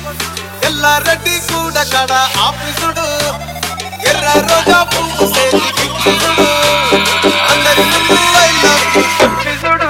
ఎల్లారెడ్డి కూడా కడ ఆఫీసుడు ఎర్ర రోజా పువ్వు సేతి కిక్కుడు అందరి ముందు I love you చెప్పిసుడు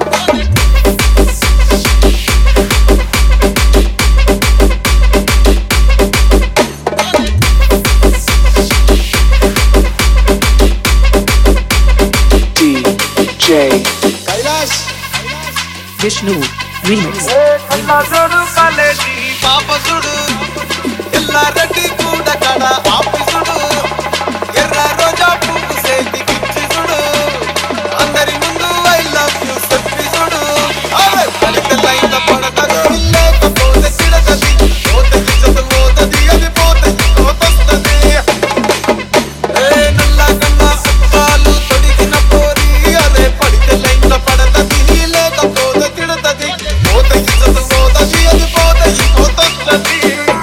DJ కైలాష్ Vishnu Remix. చూడు కాలేజీ పాపసుడు ఎల్లారెడ్డి కూడా కడ ఆఫీసుడు ఎర్ర రోజా పువ్వు సేతి కిచ్చిసుడు అందరి ముందు ఐ లవ్ యు చెప్పిసుడు అవే పడితే లైన్ పడతది లేకపోతే చిడతది పోతే ఇచ్చదు పోతది అది పోతే పోతొస్తది ఏ నల్ల కన్న అప్పాలు తొడిగిన పోరి అదే పడితే లైన్ పడతది లేకపోతే తిడతది పోతే ఇచ్చదు పోతది అది పోతే పోతొస్తది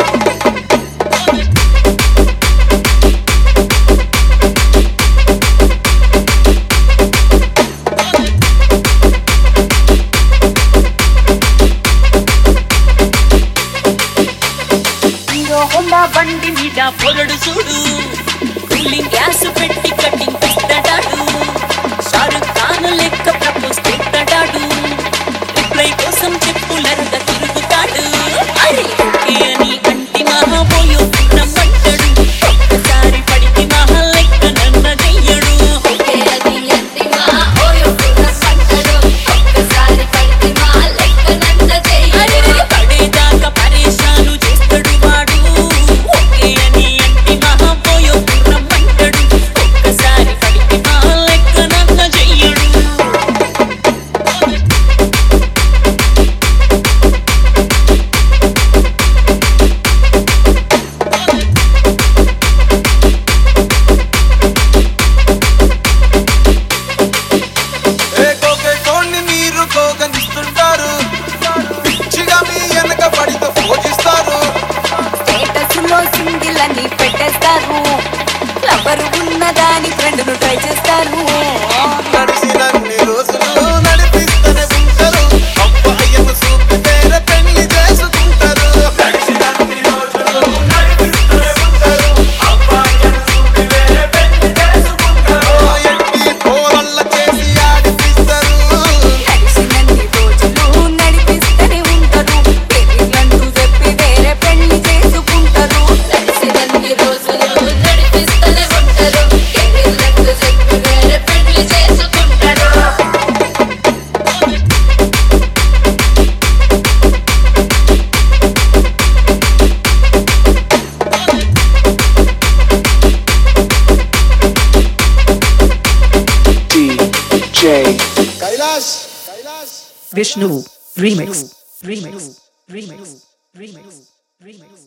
హీరో హోండా బండి మీద పొరడు చూడు కూలింగ్ గ్యాస్ పెట్టి కటింగ్ ఇస్తాడాడు షారుఖ్ ఖాన్ లెక్క ప్రపోజ్ పెట్టడాడు రిప్లై కోసం చెప్పులరగా తిరుగుతాడు అరే ఓకే అని అంటి మహాబోయో రమ్మంటాడు ఒక్కసారి పడితే మహా లెక్క నన్న చెయ్యడు అరే పడేదాకా పరేషాను చేస్తాడు వాడు ఓకే అని అంటి మహాబోయో రమ్మంటాడు ఒక్కసారి పడితే మహా లెక్క నన్న చెయ్యడు ఏ కోకే కోణ్ణి మీరు కోగనిస్తుంటారు పిచ్చిగా మీ వెనక పడితో పూజిస్తారు స్టేటస్లో సింగిల్ అని పెట్టేస్తారు లవర్ ఉన్నదాని ఫ్రెండ్ను ట్రై చేస్తారు నడిచినన్ని రోజులు నడిపిస్తూనే ఉంటారు అబ్బాయిను చూపి వేరే పెళ్లి చేసుకుంటారు నడిచినన్ని రోజులు నడిపిస్తూనే ఉంటారు అబ్బాయిను చూపి వేరే పెళ్లి చేసుకుంటారు ఎట్టి పోరల్ల చేసి ఆడిపిస్తారు నడిచినన్ని రోజులు నడిపిస్తూనే ఉంటారు పెళ్ళంటూ చెప్పి వేరే పెళ్లి చేసుకుంటారు నడిచినన్ని రోజులు నడిపిస్తూనే ఉంటారు కెరీర్లకు చెప్పి వేరే పెళ్లి చేసుకుంటారు DJ Kailash Kailash Vishnu Remix. Remix. Remix. Remix. Remix.